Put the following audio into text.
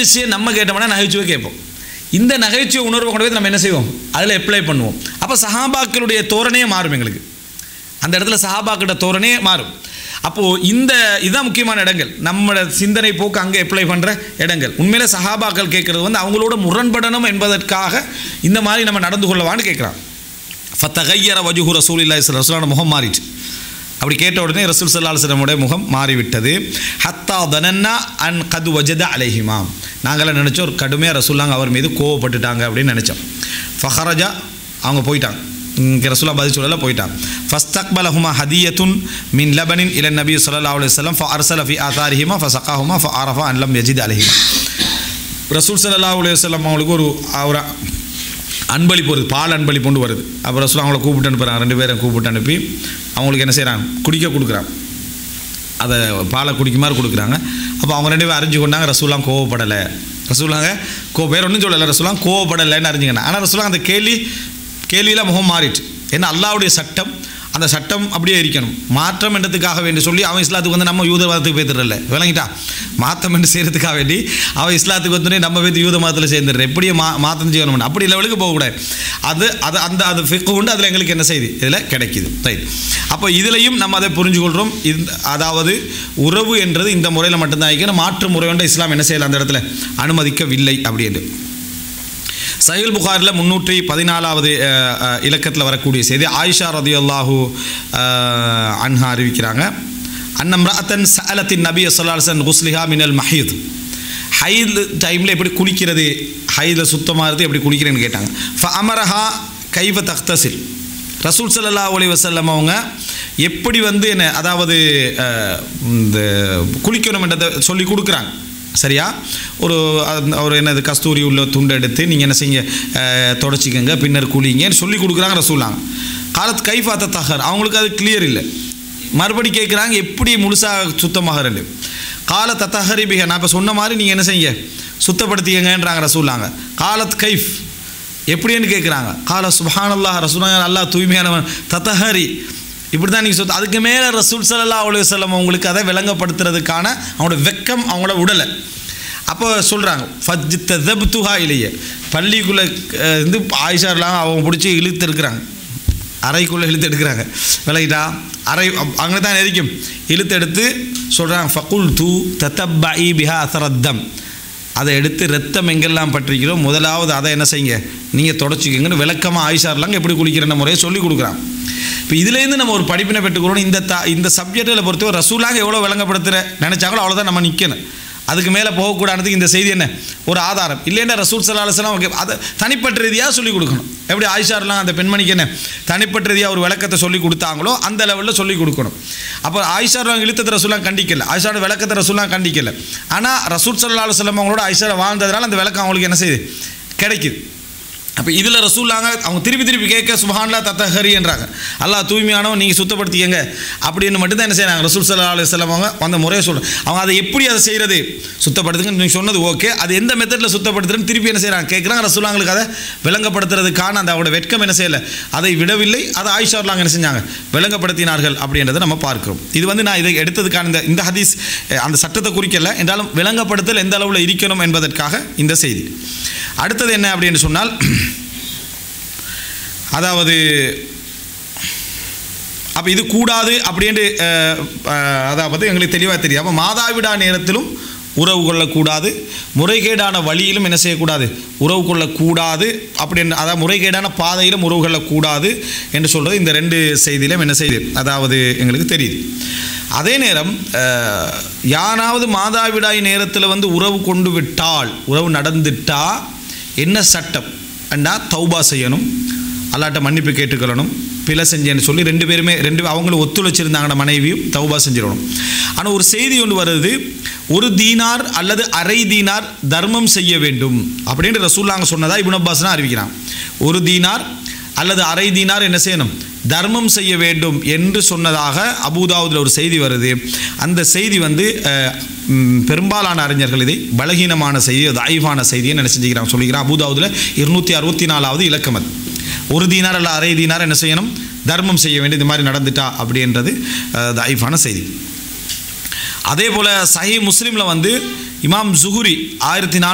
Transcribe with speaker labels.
Speaker 1: விஷயம் நம்ம கேட்டோம்னா நகைச்சுவை கேட்போம் இந்த நகைச்சுவை உணர்வை கொண்டு போய் நம்ம என்ன செய்வோம் அதில் அப்ளை பண்ணுவோம் அப்போ சஹாபாக்களுடைய தோரணையே மாறும் எங்களுக்கு அந்த இடத்துல சஹாபாக்கிட்ட தோரணே மாறும் அப்போது இந்த இதுதான் முக்கியமான இடங்கள் நம்மளோட சிந்தனை போக்கு அங்கே அப்ளை பண்ணுற இடங்கள் உண்மையிலே சஹாபாக்கள் கேட்குறது வந்து அவங்களோட முரண்படணும் என்பதற்காக இந்த மாதிரி நம்ம நடந்து கொள்ளவான்னு கேட்குறான் ஃபத்தகையர வஜுஹு ரசூலில்லா ரசூலான முகம் மாறிட்டு அப்படி கேட்ட உடனே ரசூல் சல்லா அலுவலமுடைய முகம் மாறிவிட்டது ஹத்தா தனன்னா அன் கது வஜத அலைஹிமா நாங்களாம் நினச்சோம் ஒரு கடுமையாக ரசூல்லாங்க அவர் மீது கோவப்பட்டுட்டாங்க அப்படின்னு நினச்சோம் ஃபஹரஜா அவங்க போயிட்டாங்க இங்கே ரசூலா பதில் சொல்லல போயிட்டான் ஃபஸ்தக்பலஹுமா ஹதியத்துன் மின் லபனின் இல நபி ஸல்லல்லாஹு அலைஹி வஸல்லம் ஃப அர்சல ஃபி ஆதாரிஹிமா ஃபசகாஹுமா ஃப அரஃபா அன் லம் யஜித் அலைஹிமா ரசூல் ஸல்லல்லாஹு அலைஹி வஸல்லம் அவங்களுக்கு ஒரு ஒரு அன்பளிப்பு வருது பால் அன்பளிப்பு கொண்டு வருது அப்போ ரசூல் அவங்கள கூப்பிட்டு அனுப்புகிறாங்க ரெண்டு பேரும் கூப்பிட்டு அனுப்பி அவங்களுக்கு என்ன செய்கிறாங்க குடிக்க கொடுக்குறாங்க அதை பாலை குடிக்குமாறு கொடுக்குறாங்க அப்போ அவங்க ரெண்டு பேரும் அறிஞ்சு கொண்டாங்க ரசூலாம் கோவப்படலை ரசூலாங்க கோ வேறு ஒன்றும் சொல்லலை ரசூலாம் கோவப்படலைன்னு அறிஞ்சுக்கணும் ஆனால் ரசூலாம் அந்த கேள்வி கேள்வியில் முகம் மாறிட்டு ஏன்னா அல்லாவுடைய சட்டம் அந்த சட்டம் அப்படியே இருக்கணும் மாற்றம் என்றதுக்காக வேண்டி சொல்லி அவன் இஸ்லாத்துக்கு வந்து நம்ம யூத மதத்துக்கு போய்த்துறல விளங்கிட்டா மாற்றம் என்று செய்கிறதுக்காக வேண்டி அவன் இஸ்லாத்துக்கு வந்து நம்ம போய் யூத மதத்தில் சேர்ந்துடுற எப்படியே மா மாற்றம் செய்யணும் அப்படி லெவலுக்கு போகக்கூடாது அது அது அந்த அது ஃபிக்கு உண்டு அதில் எங்களுக்கு என்ன செய்யுது இதில் கிடைக்குது ரைட் அப்போ இதுலையும் நம்ம அதை புரிஞ்சுக்கொள்கிறோம் இந்த அதாவது உறவு என்றது இந்த முறையில் மட்டும்தான் இருக்கணும் மாற்று முறை கொண்ட இஸ்லாம் என்ன செய்யலாம் அந்த இடத்துல அனுமதிக்கவில்லை அப்படின்னு சஹில் புகாரில் முன்னூற்றி பதினாலாவது இலக்கத்தில் வரக்கூடிய செய்தி ஆயிஷா ரதியுல்லாஹு அன்ஹா அறிவிக்கிறாங்க அன்னம்ராத்தன் சஅலத்தின் நபி சல்லாஹன் குஸ்லிஹா மினல் மஹீத் ஹைத் டைமில் எப்படி குளிக்கிறது ஹைதில் சுத்தமாகிறது எப்படி குளிக்கிறேன்னு கேட்டாங்க ஃப அமரஹா கைவ தக்தசில் ரசூல் சல்லா அலி வசல்லம் அவங்க எப்படி வந்து என்ன அதாவது அஹ், இந்த குளிக்கணும்ன்றதை சொல்லி கொடுக்குறாங்க சரியா ஒரு அந்த- ஒரு என்னது கஸ்தூரி உள்ள துண்டு எடுத்து நீங்கள் என்ன செய்யுங்க அஹ், தொடச்சிக்கங்க பின்னர் குளிங்கன்னு சொல்லி கொடுக்குறாங்க ரசூலாங்க காலத் கைஃபாத்த தகர் அவங்களுக்கு அது கிளியர் இல்லை மறுபடி கேட்குறாங்க எப்படி முழுசாக சுத்தமாகிறது கால தத்தஹரி பிக நான் இப்போ சொன்ன மாதிரி நீங்கள் என்ன செய்யுங்க சுத்தப்படுத்திக்கங்கன்றாங்க ரசூலாங்க காலத் கைஃப் எப்படின்னு கேட்குறாங்க கால சுபஹானல்லாஹ் ரசூலாங்க அல்லாஹ் தூய்மையானவன் தத்தஹரி இப்படி தான் நீங்கள் சொத்து அதுக்கு மேலே ரசூல் சல்லா அலி வல்லம் அவங்களுக்கு அதை விளங்கப்படுத்துறதுக்கான அவங்களோட வெக்கம் அவங்களோட உடலை அப்போ சொல்கிறாங்க ஃபஜ்ஜித்த தப்துஹா இல்லையே பள்ளிக்குள்ளே அஹ், இருந்து ஆயிஷார்லாம் அவங்க பிடிச்சி இழுத்து இருக்கிறாங்க அறைக்குள்ளே இழுத்து எடுக்கிறாங்க விலகிட்டா அறை அங்கே தான் எரிக்கும் இழுத்து எடுத்து சொல்கிறாங்க ஃபகுல் தூ தத்தப்பி பிஹா அசரத்தம் அதை எடுத்து ரத்தம் எங்கெல்லாம் பற்றிக்கிறோம் முதலாவது அதை என்ன செய்யுங்க நீங்கள் தொடச்சிக்கங்கன்னு விளக்கமாக ஆயிஷார்லாங்க எப்படி குளிக்கிற முறையை சொல்லி கொடுக்குறான் இப்போ இதுலேருந்து நம்ம ஒரு படிப்பினை பெற்றுக்கிறோம் இந்த த இந்த சப்ஜெக்டில் பொறுத்தவரை ரசூலாக எவ்வளோ விளங்கப்படுத்துகிற நினச்சாங்களோ அவ்வளோதான் நம்ம நிற்கணும் அதுக்கு மேலே போகக்கூடாதுக்கு இந்த செய்தி என்ன ஒரு ஆதாரம் இல்லைன்னா ரசூல் சல்லா அலுவலாம் ஓகே அதை தனிப்பட்ட ரீதியாக சொல்லிக் கொடுக்கணும் எப்படி ஆயிஷார்லாம் அந்த பெண்மணிக்கு என்ன தனிப்பட்ட ரீதியாக ஒரு விளக்கத்தை சொல்லி கொடுத்தாங்களோ அந்த லெவலில் சொல்லிக் கொடுக்கணும் அப்போ ஆயிஷார்லாம் இழுத்தத்தை ரசூலாம் கண்டிக்கல ஆயிஷாரோட விளக்கத்தை ரசூலாம் கண்டிக்கல ஆனால் ரசூல் சல்லா அலுவலம் அவங்களோட ஆயிஷாரை வாழ்ந்ததுனால அந்த விளக்கம் அவங்களுக்கு என்ன செய்யுது கிடைக்குது அப்போ இதில் ரசூல்லாங்க அவங்க திருப்பி திருப்பி கேட்க சுபஹான்லா தத்தஹரி என்றாங்க அல்லாஹ் தூய்மையானவன் நீங்கள் சுத்தப்படுத்திக்கங்க அப்படின்னு மட்டும்தான் என்ன செய்யறாங்க ரசூல் சல்லா அலுவலம் அவங்க அந்த முறையை சொல்கிறாங்க அவங்க அதை எப்படி அதை செய்கிறது சுத்தப்படுத்துங்கன்னு நீங்கள் சொன்னது ஓகே அது எந்த மெத்தடில் சுத்தப்படுத்துறேன்னு திருப்பி என்ன செய்கிறாங்க கேட்குறாங்க ரசூலாங்களுக்கு அதை விளங்கப்படுத்துறதுக்கான அந்த அவங்களோட வெட்கம் என்ன செய்யலை அதை விடவில்லை அதை ஆயிஷார்லாங்க என்ன செஞ்சாங்க விளங்கப்படுத்தினார்கள் அப்படின்றத நம்ம பார்க்கிறோம் இது வந்து நான் இதை எடுத்ததுக்கான இந்த இந்த ஹதீஸ் அஹ், அந்த சட்டத்தை குறிக்கல என்றாலும் விளங்கப்படுத்தல் எந்த அளவில் இருக்கணும் என்பதற்காக இந்த செய்தி அடுத்தது என்ன அப்படின்னு சொன்னால் அதாவது அப்போ இது கூடாது அப்படின்ட்டு அஹ், அஹ், அதாவது எங்களுக்கு தெளிவாக தெரியும் அப்போ மாதாவிடா நேரத்திலும் உறவு கொள்ளக்கூடாது முறைகேடான வழியிலும் என்ன செய்யக்கூடாது உறவு கொள்ளக்கூடாது அப்படின்னு அதாவது முறைகேடான பாதையிலும் உறவு கொள்ளக்கூடாது என்று சொல்கிறது இந்த ரெண்டு செய்தியிலும் என்ன செய்யுது அதாவது எங்களுக்கு தெரியுது அதே நேரம் அஹ், யாராவது மாதாவிடாய் நேரத்தில் வந்து உறவு கொண்டு விட்டால் உறவு நடந்துட்டா என்ன சட்டம் அண்டா தௌபா செய்யணும் அல்லாட்ட மன்னிப்பு கேட்டுக்கொள்ளணும் பிழை செஞ்சேன்னு சொல்லி ரெண்டு பேருமே ரெண்டு அவங்களும் ஒத்துழைச்சிருந்தாங்கன மனைவியும் தௌபா செஞ்சிடணும் ஆனால் ஒரு செய்தி ஒன்று வருது ஒரு தீனார் அல்லது அரை தீனார் தர்மம் செய்ய வேண்டும் அப்படின்னு ரசூல்லாங்க சொன்னதா இப்னு அப்பாஸ் தான் அறிவிக்கிறான் ஒரு தீனார் அல்லது அரை தீனார் என்ன செய்யணும் தர்மம் செய்ய வேண்டும் என்று சொன்னதாக அபூதாவுதில் ஒரு செய்தி வருது அந்த செய்தி வந்து அஹ், ம், பெரும்பாலான அறிஞர்கள் இதை பலகீனமான செய்தி தாய்வான செய்தியை என்ன செஞ்சுக்கிறாங்க சொல்லிக்கிறான் அபூதாவுதில் இருநூற்றி அறுபத்தி நாலாவது இலக்கம் அது ஒரு தீனார் அல்ல அரை தீனார் என்ன செய்யணும் தர்மம் செய்ய வேண்டும் இந்த மாதிரி நடந்துட்டா அப்படின்றது அஹ், தாயிஃபான செய்தி அதே போல் சஹி முஸ்லீமில் வந்து இமாம் ஜுஹுரி ஆயிரத்தி